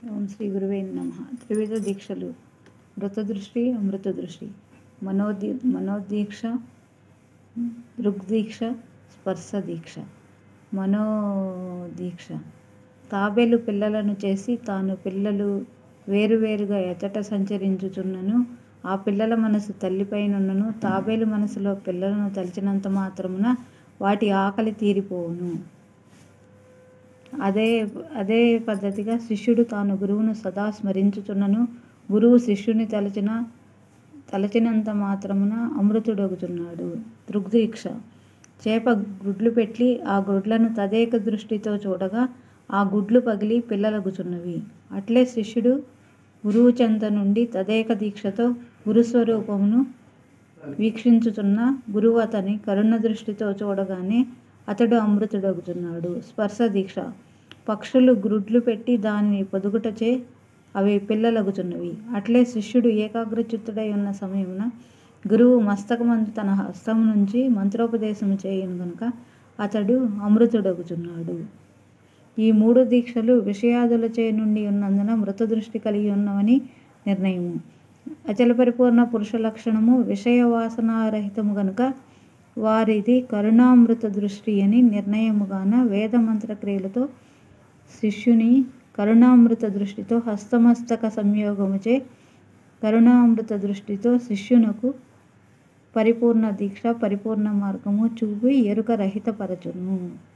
ఓం శ్రీ గురువే నమ త్రివిధ దీక్షలు మృతదృష్టి అమృత దృష్టి మనోదీ మనోదీక్ష దృగ్దీక్ష స్పర్శ దీక్ష మనోదీక్ష తాబేలు పిల్లలను చేసి తాను పిల్లలు వేరువేరుగా ఎచట సంచరించుచున్నను ఆ పిల్లల మనసు తల్లిపైనున్నను తాబేలు మనసులో పిల్లలను తలిచినంత మాత్రమున వాటి ఆకలి తీరిపోవును అదే అదే పద్ధతిగా శిష్యుడు తాను గురువును సదా స్మరించుచున్నను గురువు శిష్యుని తలచిన తలచినంత మాత్రమున అమృతుడొగుతున్నాడు దృగ్దీక్ష చేప గుడ్లు పెట్టి ఆ గుడ్లను తదేక దృష్టితో చూడగా ఆ గుడ్లు పగిలి పిల్లలగుచున్నవి అట్లే శిష్యుడు గురువు చెంత నుండి తదేక దీక్షతో గురుస్వరూపమును వీక్షించుతున్న గురువు అతని కరుణ దృష్టితో చూడగానే అతడు అమృతుడగుతున్నాడు స్పర్శ దీక్ష పక్షులు గ్రుడ్లు పెట్టి దానిని పొదుగుటచే అవి పిల్లలగుచున్నవి అట్లే శిష్యుడు ఏకాగ్రచిత్తుడై ఉన్న సమయమున గురువు మస్తకమందు తన హస్తం నుంచి మంత్రోపదేశము చేయను గనుక అతడు అమృతుడగుచున్నాడు ఈ మూడు దీక్షలు విషయాదులచే నుండి ఉన్నందున మృత దృష్టి కలిగి ఉన్నవని నిర్ణయము అచల పరిపూర్ణ పురుష లక్షణము విషయ వాసనారహితము గనుక వారిది కరుణామృత దృష్టి అని నిర్ణయముగాన వేద మంత్రక్రియలతో శిష్యుని కరుణామృత దృష్టితో హస్తమస్తక సంయోగముచే కరుణామృత దృష్టితో శిష్యునకు పరిపూర్ణ దీక్ష పరిపూర్ణ మార్గము చూపి ఎరుక రహితపరచును